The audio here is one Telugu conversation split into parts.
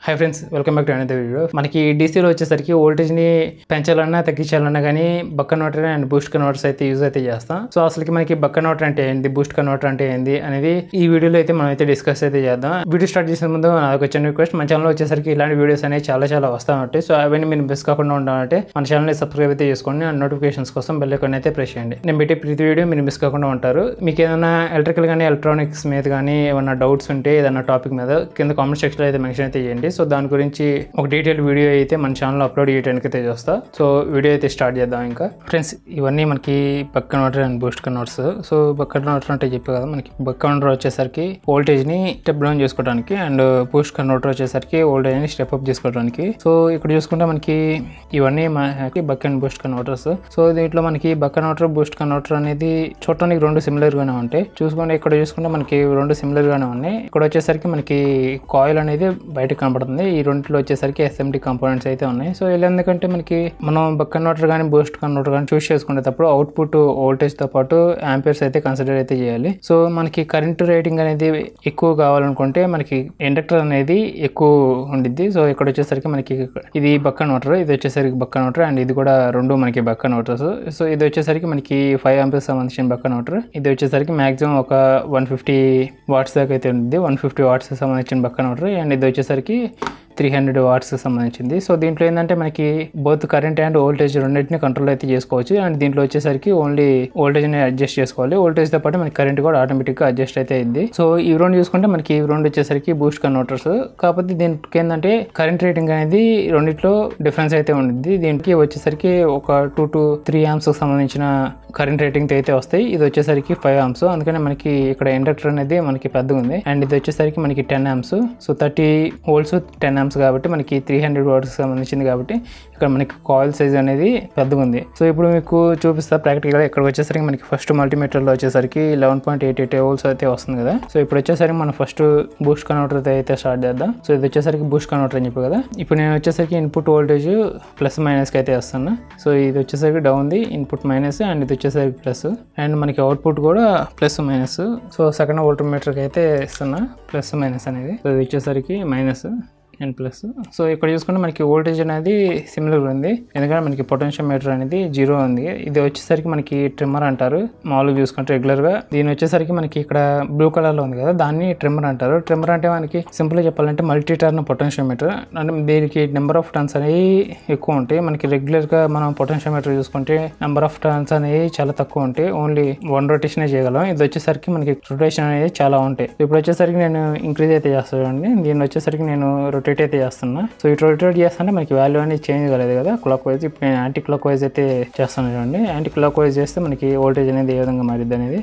high friends welcome back to another video మనకి డీసీలో వచ్చేసరికి వోల్టేజ్ ని పెంచాలన్నా తగ్గించాలన్నా కానీ buck converter and boost converters అయితే యూజ్ అయితే చేస్తాం సో అసలుకి మనకి బక్క కన్వర్టర్ అంటే ఏంది బూస్ట్ కన్వర్టర్ అంటే ఏంది అనేది ఈ వీడియోలో అయితే మనం అయితే డిస్కస్ అయితే చేద్దాం వీడియో స్టార్ట్ చేసే ముందు నాకు వచ్చిన రిక్వెస్ట్ మన ఛానల్ వచ్చేసరికి ఇలాంటి వీడియోస్ అనేవి చాలా చాలా వస్తూ ఉంటాయి సో అవన్నీ మీరు మిస్ కాకుండా ఉండాలంటే మన ఛానల్ని సబ్స్క్రైబ్ అయితే చేసుకోండి అండ్ నోటిఫికేషన్స్ కోసం బెల్ ఐకాన్ అయితే ప్రెస్ చేయండి నేను పెట్టే ప్రతి వీడియో మీరు మిస్ కాకుండా ఉంటారు మీకు ఏదైనా ఎలక్ట్రికల్ కానీ ఎలక్ట్రానిక్స్ మీద కానీ ఏమైనా డౌట్స్ ఉంటే ఏదైనా టాపిక్ మీద కింద కామెంట్ సెక్షన్లో అయితే మెన్షన్ అయితే చేయండి సో దాని గురించి ఒక డీటెయిల్ వీడియో అయితే మన ఛానల్లో అప్లోడ్ చేయడానికి అయితే చేస్తా సో వీడియో అయితే స్టార్ట్ చేద్దాం ఇంకా ఫ్రెండ్స్ ఇవన్నీ మనకి buck converter and boost converters so buck converter అంటే చెప్పే కదా మనకి బక్ కన్వర్టర్ వచ్చేసరికి వోల్టేజ్ని స్టెప్ డౌన్ చేసుకోవడానికి అండ్ బూస్ట్ కన్వర్టర్ వచ్చేసరికి వోల్టేజ్ని స్టెప్ అప్ చేసుకోవడానికి సో ఇక్కడ చూసుకుంటే మనకి ఇవన్నీ మనకి buck and boost converters so దీంట్లో మనకి బక్ కన్వర్టర్ బూస్ట్ కన్వర్టర్ అనేది చూడటానికి రెండు సిమిలర్ గానే ఉంటాయి చూసుకుంటే ఇక్కడ చూసుకుంటే మనకి రెండు సిమిలర్ గానే ఉన్నాయి ఇక్కడ వచ్చేసరికి మనకి కాయిల్ అనేది బయటకు కనబడుతుంది ఈ రెండిట్లో వచ్చేసరికి ఎస్ఎండి కాంపోనెంట్స్ అయితే ఉన్నాయి సో ఇలా ఎందుకంటే మనకి మనం బక్ కన్వర్టర్ కానీ బూస్ట్ కన్వర్టర్ కానీ చూస్ చేసుకునేటప్పుడు అవుట్పుట్ వోల్టేజ్ తో పాటు యాంపియర్స్ అయితే కన్సిడర్ అయితే చేయాలి సో మనకి కరెంట్ రేటింగ్ అనేది ఎక్కువ కావాలనుకుంటే మనకి ఇండక్టర్ అనేది ఎక్కువ ఉండిద్ది సో ఇక్కడ వచ్చేసరికి మనకి ఇది బక్ కన్వర్టర్ ఇది వచ్చేసరికి బక్ కన్వర్టర్ అండ్ ఇది కూడా రెండు మనకి బక్ కన్వర్టర్స్ సో ఇది వచ్చేసరికి మనకి ఫైవ్ ఆంపియర్స్ సంబంధించిన బక్ కన్వర్టర్ ఇది వచ్చేసరికి మాక్సిమం ఒక వన్ ఫిఫ్టీ వాట్స్ దాకా అయితే ఉంటుంది వన్ ఫిఫ్టీ వాట్స్ సంబంధించిన బక్ కన్వర్టర్ అండ్ ఇది వచ్చేసరికి త్రీ హండ్రెడ్ వాట్స్ సంబంధించింది సో దీంట్లో ఏంటంటే మనకి బోత్ కరెంట్ అండ్ వోల్టేజ్ రెండింటిని కంట్రోల్ అయితే చేసుకోవచ్చు అండ్ దీంట్లో వచ్చేసరికి ఓన్లీ వోల్టేజ్ని అడ్జస్ట్ చేసుకోవాలి వోల్టేజ్ తో పాటు మనకి కరెంట్ కూడా ఆటోమేటిక్గా అడ్జస్ట్ అయితే అయింది సో ఈ రెండు చూసుకుంటే మనకి ఈ రెండు వచ్చేసరికి బూస్ట్ కన్వర్టర్స్ కాకపోతే దీనికి ఏంటంటే కరెంట్ రేటింగ్ అనేది రెండిట్లో డిఫరెన్స్ అయితే ఉండిద్ది దీనికి వచ్చేసరికి ఒక టూ టు త్రీ ఆమ్స్ సంబంధించిన కరెంట్ రేటింగ్ అయితే వస్తాయి ఇది వచ్చేసరికి ఫైవ్ ఆమ్స్ అందుకని మనకి ఇక్కడ ఇండక్టర్ అనేది మనకి పెద్దగా ఉంది అండ్ ఇది వచ్చేసరికి మనకి ten amps so thirty volts ten amps కాబట్టి మనకి త్రీ హండ్రెడ్ వాట్స్ సంబంధించింది కాబట్టి ఇక్కడ మనకి కాయిల్ సైజ్ అనేది పెద్దగా ఉంది సో ఇప్పుడు మీకు చూపిస్తా ప్రాక్టికల్గా ఇక్కడ వచ్చేసరికి మనకి ఫస్ట్ మల్టీమీటర్లో వచ్చేసరికి eleven point eight eight volts అయితే వస్తుంది కదా సో ఇప్పుడు వచ్చేసరికి మనం ఫస్ట్ బూస్ట్ కన్వర్టర్ అయితే స్టార్ట్ చేద్దాం సో ఇది వచ్చేసరికి బూస్ట్ కన్వర్టర్ అని చెప్పి కదా ఇప్పుడు నేను వచ్చేసరికి ఇన్పుట్ వోల్టేజ్ ప్లస్ మైనస్కి అయితే వస్తున్నా సో ఇది వచ్చేసరికి down the input minus and ఇది వచ్చేసరికి ప్లస్ అండ్ మనకి అవుట్పుట్ కూడా ప్లస్ మైనస్ సో సెకండ్ వోల్టమీటర్కి అయితే ఇస్తున్నా ప్లస్ మైనస్ అనేది సో ఇది వచ్చేసరికి మైనస్ అండ్ ప్లస్ సో ఇక్కడ చూసుకుంటే మనకి వోల్టేజ్ అనేది సిమిలర్ ఉంది ఎందుకంటే మనకి పొటెన్షియల్ మీటర్ అనేది జీరో ఉంది ఇది వచ్చేసరికి మనకి ట్రిమ్మర్ అంటారు మామూలుగా చూసుకుంటే రెగ్యులర్ గా దీని వచ్చేసరికి మనకి ఇక్కడ బ్లూ కలర్ లో ఉంది కదా దాన్ని ట్రిమ్మర్ అంటారు ట్రిమ్మర్ అంటే మనకి సింపుల్ గా చెప్పాలంటే మల్టీ టర్న్ పొటెన్షియల్ మీటర్ అంటే దీనికి నెంబర్ ఆఫ్ టర్న్స్ అనేవి ఎక్కువ ఉంటాయి మనకి రెగ్యులర్ గా మనం పొటెన్షియల్ మీటర్ చూసుకుంటే నెంబర్ ఆఫ్ టర్న్స్ అనేవి చాలా తక్కువ ఉంటాయి ఓన్లీ వన్ రొటేషన్ చేయగలం ఇది వచ్చేసరికి మనకి రొటేషన్ అనేది చాలా ఉంటాయి ఇప్పుడు వచ్చేసరికి నేను ఇంక్రీజ్ అయితే చేస్తాను చూడండి దీని వచ్చేసరికి నేను రొటేట్ అయితే చేస్తున్నా సో ఇటు రొటేట్ చేస్తుంటే మనకి వాల్యూ అనేది చేంజ్ కాలేదు కదా క్లాక్ వైజ్ ఇప్పుడు నేను యాంటీ క్లాక్ వైజ్ అయితే చేస్తాను చూడండి యాంటీ క్లాక్ వైజ్ చేస్తే మనకి వోల్టేజ్ అనేది ఏ విధంగా మారిద్ది అనేది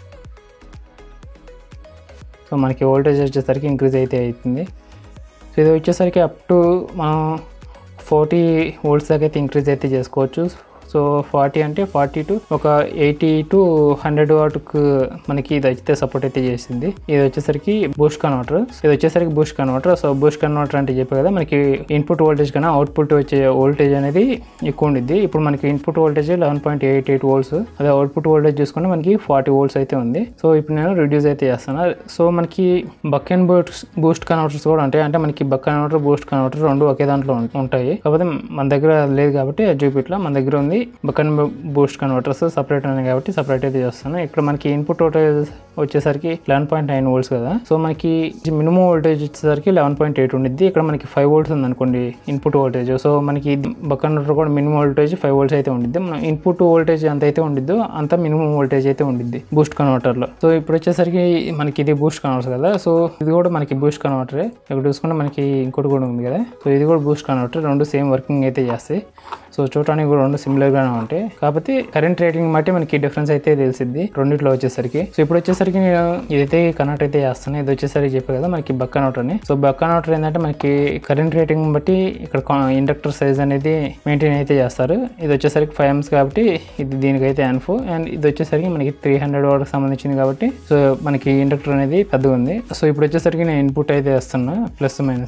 సో మనకి వోల్టేజ్ వచ్చేసరికి ఇంక్రీజ్ అయితే అవుతుంది సో ఇది వచ్చేసరికి అప్ టు మనం ఫార్టీ వోల్ట్స్ దాకా అయితే ఇంక్రీజ్ అయితే చేసుకోవచ్చు సో ఫార్టీ అంటే ఫార్టీ టు ఒక ఎయిటీ టు హండ్రెడ్ వాట్కు మనకి ఇది అయితే సపోర్ట్ అయితే చేసింది ఇది వచ్చేసరికి బూస్ట్ కన్వర్టర్ ఇది వచ్చేసరికి boost converter so boost converter అంటే చెప్పే కదా మనకి ఇన్పుట్ వోల్టేజ్ కన్నా అవుట్పుట్ వచ్చే వోల్టేజ్ అనేది ఎక్కువ ఉండిద్ది ఇప్పుడు మనకి input voltage eleven point eight eight volts అదే అవుట్పుట్ వోల్టేజ్ చూసుకుంటే మనకి ఫార్టీ వోల్ట్స్ అయితే ఉంది సో ఇప్పుడు నేను రిడ్యూస్ అయితే చేస్తాను సో మనకి buck and boost boost converters కూడా ఉంటాయి అంటే మనకి బక్ కన్వర్టర్ బూస్ట్ కన్వర్టర్ రెండు ఒకే దాంట్లో ఉం- ఉంటాయి కాకపోతే మన దగ్గర లేదు కాబట్టి జూపిట్లో మన దగ్గర ఉంది buck and boost converters separate ఉన్నాయి కాబట్టి సపరేట్ అయితే చేస్తాను ఇక్కడ మనకి ఇన్పుట్ వోల్టేజ్ వచ్చేసరికి లెవెన్ పాయింట్ నైన్ వోల్ట్స్ కదా సో మనకి మినిమం వోల్టేజ్ వచ్చేసరికి లెవెన్ పాయింట్ ఎయిట్ ఉండిద్ది ఇక్కడ మనకి ఫైవ్ వోల్ట్స్ ఉంది అనుకోండి ఇన్పుట్ వోల్టేజ్ సో మనకి బక్ కన్వర్టర్ కూడా మినిమం వోల్టేజ్ ఫైవ్ వోల్ట్స్ అయితే ఉండిద్ది మన ఇన్పుట్ వోల్టేజ్ ఎంత అయితే ఉండిద్దో అంత మినిమం వోల్టేజ్ అయితే ఉండిద్ది బూస్ట్ కన్వర్టర్లో సో ఇప్పుడు వచ్చేసరికి మనకి ఇది బూస్ట్ కన్వర్టర్ కదా సో ఇది కూడా మనకి బూస్ట్ కన్వర్టరే ఇక్కడ చూసుకుంటే మనకి ఇంకోటి కూడా ఉంది కదా సో ఇది కూడా బూస్ట్ కన్వర్టర్ రెండు సేమ్ వర్కింగ్ అయితే చేస్తాయి సో చూడటానికి కూడా రెండు సిమిలర్ గానే ఉంటాయి కాకపోతే కరెంట్ రేటింగ్ బట్టి మనకి డిఫరెన్స్ అయితే తెలిసిద్ది రెండిట్లో వచ్చేసరికి సో ఇప్పుడు వచ్చేసరికి నేను ఇదైతే కనెక్ట్ అయితే చేస్తాను ఇది వచ్చేసరికి చెప్పే కదా మనకి బక్ కన్వర్టర్ అని సో బక్ కన్వర్టర్ ఏంటంటే మనకి కరెంట్ రేటింగ్ బట్టి ఇక్కడ ఇండక్టర్ సైజ్ అనేది మెయింటైన్ అయితే చేస్తారు ఇది వచ్చేసరికి ఫైవ్ ఎంస్ కాబట్టి ఇది దీనికైతే ఎన్ఫ్ అండ్ ఇది వచ్చేసరికి మనకి త్రీ హండ్రెడ్ వాట్కి సంబంధించింది కాబట్టి సో మనకి ఇండక్టర్ అనేది పెద్దగా ఉంది సో ఇప్పుడు వచ్చేసరికి నేను ఇన్పుట్ అయితే వేస్తున్నా ప్లస్ మైనస్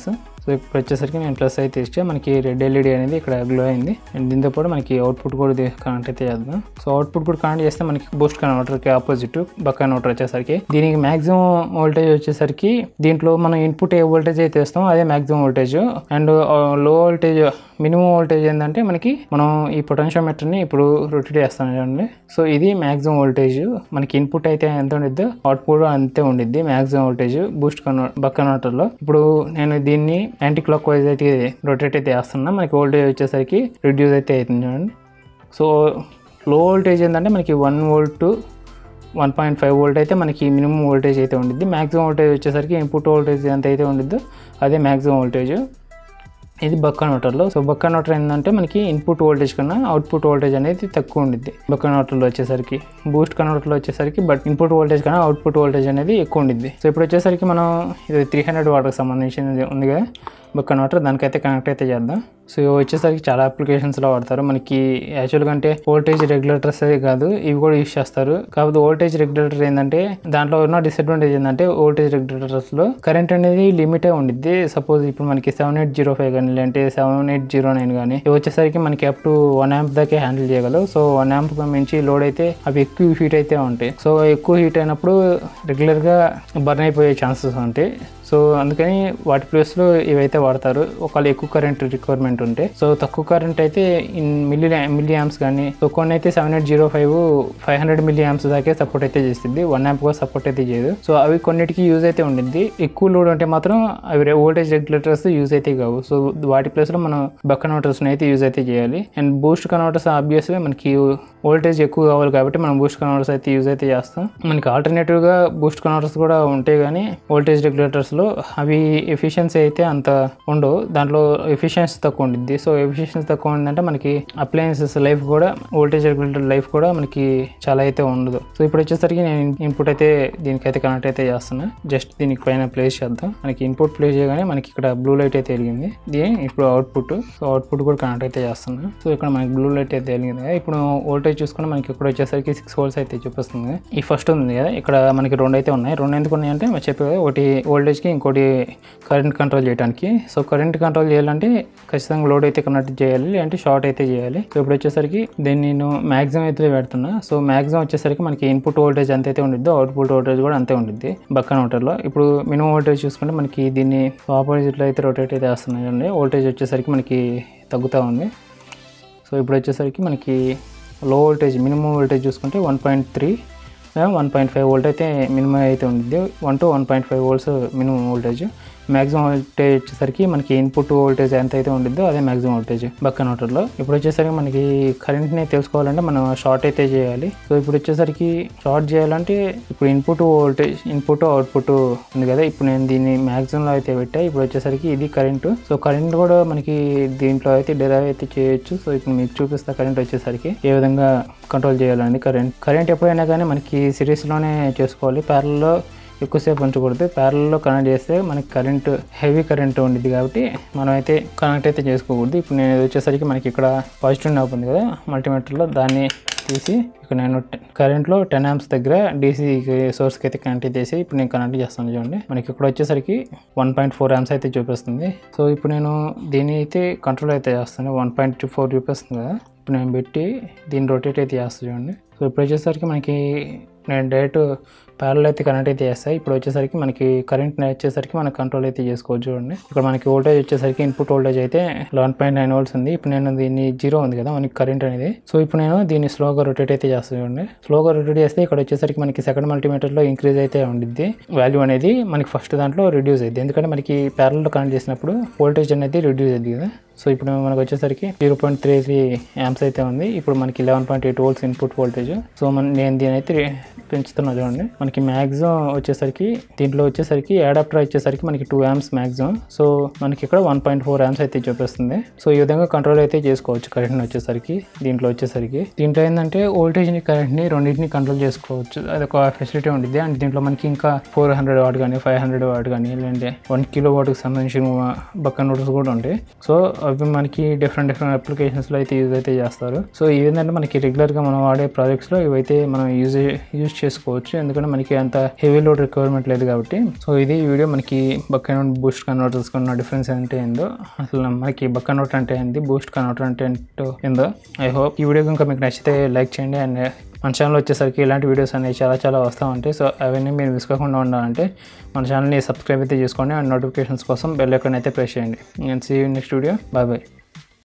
సో ఇప్పుడు వచ్చేసరికి నేను ప్లస్ అయితే ఇస్తే మనకి రెడ్ ఎల్ఈడి అనేది ఇక్కడ గ్లో అయింది అండ్ దీంతో పాటు మనకి అవుట్పుట్ కూడా ఇది కనెక్ట్ అయితే చేద్దాం సో అవుట్పుట్ కూడా కనెక్ట్ చేస్తే మనకి బూస్ట్ కన్వర్టర్కి ఆపోజిట్ బక్ కన్వర్టర్ వచ్చేసరికి దీనికి మాక్సిమం వోల్టేజ్ వచ్చేసరికి దీంట్లో మనం ఇన్పుట్ ఏ వోల్టేజ్ అయితే ఇస్తాం అదే maximum voltage and low voltage minimum voltage ఏంటంటే మనకి మనం ఈ పొటెన్షియోమీటర్ని ఇప్పుడు రొటేట్ చేస్తాం చూడండి సో ఇది మాక్సిమం వోల్టేజ్ మనకి ఇన్పుట్ అయితే ఎంత ఉండిద్దో అవుట్పుట్ అంతే ఉండిద్ది maximum voltage boost converter buck కన్వర్టర్లో ఇప్పుడు నేను దీన్ని యాంటీ క్లాక్ వైజ్ అయితే రొటేట్ అయితే చేస్తున్నా మనకి వోల్టేజ్ వచ్చేసరికి రిడ్యూస్ అయితే అవుతుంది చూడండి సో లో వోల్టేజ్ ఏంటంటే మనకి one volt one point five volt అయితే మనకి మినిమం వోల్టేజ్ అయితే ఉండిద్ది మ్యాక్సిమం వోల్టేజ్ వచ్చేసరికి ఇన్పుట్ వోల్టేజ్ ఎంత అయితే ఉండిద్దో అదే మ్యాక్సిమం వోల్టేజ్ ఇది బక్ కన్వర్టర్లో సో బక్ కన్వర్టర్ ఏంటంటే మనకి ఇన్పుట్ వోల్టేజ్ కన్నా అవుట్పుట్ వోల్టేజ్ అనేది తక్కువ ఉండిద్ది బక్ కన్వర్టర్లో వచ్చేసరికి బూస్ట్ కన్వర్టర్లో వచ్చేసరికి బట్ ఇన్పుట్ వోల్టేజ్ కన్నా అవుట్పుట్ వోల్టేజ్ అనేది ఎక్కువ ఉండిద్ది సో ఇప్పుడు వచ్చేసరికి మనం ఇది త్రీ హండ్రెడ్ వాటర్కి సంబంధించింది ఉంది కదా బక్ కన్వర్టర్ దానికైతే కనెక్ట్ అయితే చేద్దాం సో ఇవి వచ్చేసరికి చాలా అప్లికేషన్స్లో వాడతారు మనకి యాక్చువల్గా అంటే వోల్టేజ్ రెగ్యులేటర్స్ కాదు ఇవి కూడా యూస్ చేస్తారు కాకపోతే వోల్టేజ్ రెగ్యులేటర్ ఏంటంటే దాంట్లో ఉన్న డిసడ్వాంటేజ్ ఏంటంటే వోల్టేజ్ రెగ్యులేటర్స్లో కరెంట్ అనేది లిమిటే ఉండిద్ది సపోజ్ ఇప్పుడు మనకి సెవెన్ ఎయిట్ జీరో ఫైవ్ కానీ లేదంటే సెవెన్ ఎయిట్ జీరో నైన్ కానీ ఇవి వచ్చేసరికి మనకి అప్ టు వన్ యాంప్ దాకే హ్యాండిల్ చేయగలవు సో వన్ యాంప్ మించి లోడ్ అయితే అవి ఎక్కువ హీట్ అయితే ఉంటాయి సో ఎక్కువ హీట్ అయినప్పుడు రెగ్యులర్గా బర్న్ అయిపోయే ఛాన్సెస్ ఉంటాయి సో అందుకని వాటి ప్లేస్లో ఇవైతే వాడతారు ఒకవేళ ఎక్కువ కరెంట్ రిక్వైర్మెంట్ ఉంటే సో తక్కువ కరెంట్ అయితే ఇన్ మిల్లీ మిల్లీ యాంప్స్ కానీ సో కొన్ని అయితే seven eight zero five five hundred milli amps దాకే సపోర్ట్ అయితే చేస్తుంది వన్ యాంప్ కూడా సపోర్ట్ అయితే చేయదు సో అవి కొన్నిటికి యూజ్ అయితే ఉండింది ఎక్కువ లోడ్ ఉంటే మాత్రం అవి వోల్టేజ్ రెగ్యులేటర్స్ యూజ్ అయితే కావు సో వాటి ప్లేస్లో మనం బక్ కన్వర్టర్స్ని అయితే యూజ్ అయితే చేయాలి అండ్ బూస్ట్ కన్వర్టర్స్ ఆబ్వియస్గా మనకి వోల్టేజ్ ఎక్కువ కావాలి కాబట్టి మనం బూస్ట్ కన్వర్టర్స్ అయితే యూజ్ అయితే చేస్తాం మనకి ఆల్టర్నేటివ్గా బూస్ట్ కన్వర్టర్స్ కూడా ఉంటాయి కానీ వోల్టేజ్ రెగ్యులేటర్స్లో అవి ఎఫిషియన్సీ అయితే అంత ఉండవు దాంట్లో ఎఫిషియన్సీ తక్కువ ఉండిద్ది సో ఎఫిషియన్సీ తక్కువ ఉందంటే మనకి అప్లయన్సెస్ లైఫ్ కూడా వోల్టేజ్ రెగ్యులేటర్ లైఫ్ కూడా మనకి చాలా అయితే ఉండదు సో ఇప్పుడు వచ్చేసరికి నేను ఇన్పుట్ అయితే దీనికైతే కనెక్ట్ అయితే చేస్తున్నా జస్ట్ దీనికి పైన ప్లేస్ చేద్దాం మనకి ఇన్పుట్ ప్లేస్ చేయగానే మనకి ఇక్కడ బ్లూ లైట్ అయితే వెలిగింది దీని ఇప్పుడు అవుట్పుట్ సో అవుట్పుట్ కూడా కనెక్ట్ అయితే చేస్తున్నా సో ఇక్కడ మనకి బ్లూ లైట్ అయితే వెలిగింది కదా ఇప్పుడు వోల్టేజ్ చూసుకుని మనకి ఇక్కడ వచ్చేసరికి సిక్స్ వోల్ట్స్ అయితే చూపిస్తుంది ఈ ఫస్ట్ ఉంది కదా ఇక్కడ మనకి రెండు అయితే ఉన్నాయి రెండు ఎందుకు ఉన్నాయి అంటే చెప్పే కదా ఒకటి వోల్టేజ్కి ఇంకోటి కరెంట్ కంట్రోల్ చేయడానికి సో కరెంట్ కంట్రోల్ చేయాలంటే ఖచ్చితంగా లోడ్ అయితే కనెక్ట్ చేయాలి లేదంటే షార్ట్ అయితే చేయాలి సో ఇప్పుడు వచ్చేసరికి దీన్ని నేను మ్యాక్సిమం అయితే పెడుతున్నా సో మ్యాక్సిమం వచ్చేసరికి మనకి ఇన్పుట్ వోల్టేజ్ ఎంత అయితే ఉండిద్దో అవుట్పుట్ వోల్టేజ్ కూడా అంతే ఉండిద్ది బక్కన కన్వర్టర్లో ఇప్పుడు మినిమం వోల్టేజ్ చూసుకుంటే మనకి దీన్ని ఆపోజిట్లో అయితే రొటేట్ అయితే వేస్తున్నాయి అండి వోల్టేజ్ వచ్చేసరికి మనకి తగ్గుతూ ఉంది సో ఇప్పుడు వచ్చేసరికి మనకి లో వోల్టేజ్ మినిమం వోల్టేజ్ చూసుకుంటే one point three one point five volt అయితే మినిమం అయితే ఉంటుంది one two one point five volts minimum voltage maximum voltage వచ్చేసరికి మనకి ఇన్పుట్ వోల్టేజ్ ఎంత అయితే ఉంటుందో అదే మ్యాక్సిమం వోల్టేజ్ బక్ కన్వర్టర్లో ఇప్పుడు వచ్చేసరికి మనకి కరెంట్ని తెలుసుకోవాలంటే మనం షార్ట్ అయితే చేయాలి సో ఇప్పుడు వచ్చేసరికి షార్ట్ చేయాలంటే ఇప్పుడు ఇన్పుట్ వోల్టేజ్ ఇన్పుట్ అవుట్పుట్ ఉంది కదా ఇప్పుడు నేను దీన్ని మ్యాక్సిమంలో అయితే పెట్టా ఇప్పుడు వచ్చేసరికి ఇది కరెంటు సో కరెంట్ కూడా మనకి దీంట్లో అయితే డెరైవ్ అయితే చేయొచ్చు సో ఇప్పుడు మీకు చూపిస్తా కరెంట్ వచ్చేసరికి ఏ విధంగా కంట్రోల్ చేయాలండి కరెంట్ కరెంట్ ఎప్పుడైనా కానీ మనకి సిరీస్లోనే చేసుకోవాలి ప్యారల్లో ఎక్కువసేపు ఉంచకూడదు ప్యారల్లో కనెక్ట్ చేస్తే మనకి కరెంట్ హెవీ కరెంట్ ఉండిద్ది కాబట్టి మనం అయితే కనెక్ట్ అయితే చేసుకోకూడదు ఇప్పుడు నేను ఇది వచ్చేసరికి మనకి ఇక్కడ పాజిటివ్ నాప్ ఉంది కదా మల్టీమీటర్లో దాన్ని తీసి ఇక్కడ నేను కరెంట్లో టెన్ ఆంప్స్ దగ్గర డీసీ సోర్స్కి అయితే కనెక్ట్ చేసి ఇప్పుడు నేను కనెక్ట్ చేస్తాను చూడండి మనకి ఇక్కడ వచ్చేసరికి వన్ పాయింట్ ఫోర్ ఆంప్స్ అయితే చూపిస్తుంది సో ఇప్పుడు నేను దీన్ని అయితే కంట్రోల్ అయితే చేస్తాను వన్ పాయింట్ ఫోర్ చూపిస్తుంది కదా ఇప్పుడు నేను పెట్టి దీన్ని రొటేట్ అయితే చేస్తాను చూడండి సో ఇప్పుడు వచ్చేసరికి మనకి నేను డైరెక్ట్ ప్యారల్ అయితే కనెక్ట్ అయితే చేస్తాయి ఇప్పుడు వచ్చేసరికి మనకి కరెంట్ వచ్చేసరికి మనకి కంట్రోల్ అయితే చేసుకోవచ్చు చూడండి ఇక్కడ మనకి వోల్టేజ్ వచ్చేసరికి ఇన్పుట్ వోల్టేజ్ అయితే లెవెన్ పాయింట్ నైన్ వోల్ట్స్ ఉంది ఇప్పుడు నేను దీన్ని జీరో ఉంది కదా మనకి కరెంట్ అనేది సో ఇప్పుడు నేను దీన్ని స్లోగా రొటేట్ అయితే చేస్తాను చూడండి స్లోగా రొటేట్ చేస్తే ఇక్కడ వచ్చేసరికి మనకి సెకండ్ మల్టీమీటర్లో ఇంక్రీజ్ అయితే ఉండిద్ది వాల్యూ అనేది మనకి ఫస్ట్ దాంట్లో రిడ్యూస్ అయింది ఎందుకంటే మనకి ప్యారల్లో కనెక్ట్ చేసినప్పుడు వోల్టేజ్ అనేది రిడ్యూస్ అయింది కదా సో ఇప్పుడు మనకు వచ్చేసరికి zero point three three amps అయితే ఉంది ఇప్పుడు మనకి eleven point eight volts input voltage so మన నేను దీని అయితే పెంచుతున్నా చూడండి మనకి మ్యాక్సిమం వచ్చేసరికి దీంట్లో వచ్చేసరికి అడాప్టర్ వచ్చేసరికి మనకి టూ యాంప్స్ మ్యాక్సిమం సో మనకి ఇక్కడ వన్ పాయింట్ ఫోర్ యాంప్స్ అయితే చూపిస్తుంది సో ఈ విధంగా కంట్రోల్ అయితే చేసుకోవచ్చు కరెంట్ వచ్చేసరికి దీంట్లో వచ్చేసరికి దీంట్లో ఏంటంటే వోల్టేజ్ని కరెంట్ని రెండింటిని కంట్రోల్ చేసుకోవచ్చు అది ఒక ఫెసిలిటీ ఉంటుంది అండ్ దీంట్లో మనకి ఇంకా ఫోర్ హండ్రెడ్ వాట్ కానీ ఫైవ్ హండ్రెడ్ వాట్ కానీ లేదంటే వన్ కిలో వాట్కి సంబంధించిన బక్కన్ నోట్స్ కూడా ఉంటాయి సో అవి మనకి డిఫరెంట్ డిఫరెంట్ అప్లికేషన్స్లో అయితే యూజ్ అయితే చేస్తారు సో ఏంటంటే మనకి రెగ్యులర్గా మనం వాడే ప్రాజెక్ట్స్లో ఇవైతే మనం యూజ్ యూజ్ చేసుకోవచ్చు ఎందుకంటే మనకి అంత హెవీ లోడ్ రిక్వైర్మెంట్ లేదు కాబట్టి సో ఇది ఈ వీడియో మనకి బక్ అండ్ బూస్ట్ కన్వర్టర్స్ ఉన్న డిఫరెన్స్ అంటే ఏందో అసలు మనకి బక్ కన్వర్టర్ అంటే ఏంది బూస్ట్ కన్వర్టర్ అంటే ఏంటో ఏందో ఐ హోప్ ఈ వీడియో కనుక మీకు నచ్చితే లైక్ చేయండి అండ్ మన ఛానల్ వచ్చేసరికి ఇలాంటి వీడియోస్ అనేవి చాలా చాలా వస్తూ ఉంటాయి సో అవన్నీ మీరు మిస్ కాకుండా ఉండాలంటే మన ఛానల్ని సబ్స్క్రైబ్ అయితే చేసుకోండి అండ్ నోటిఫికేషన్స్ కోసం బెల్ ఐకాన్ అయితే ప్రెస్ చేయండి నేను see next video bye bye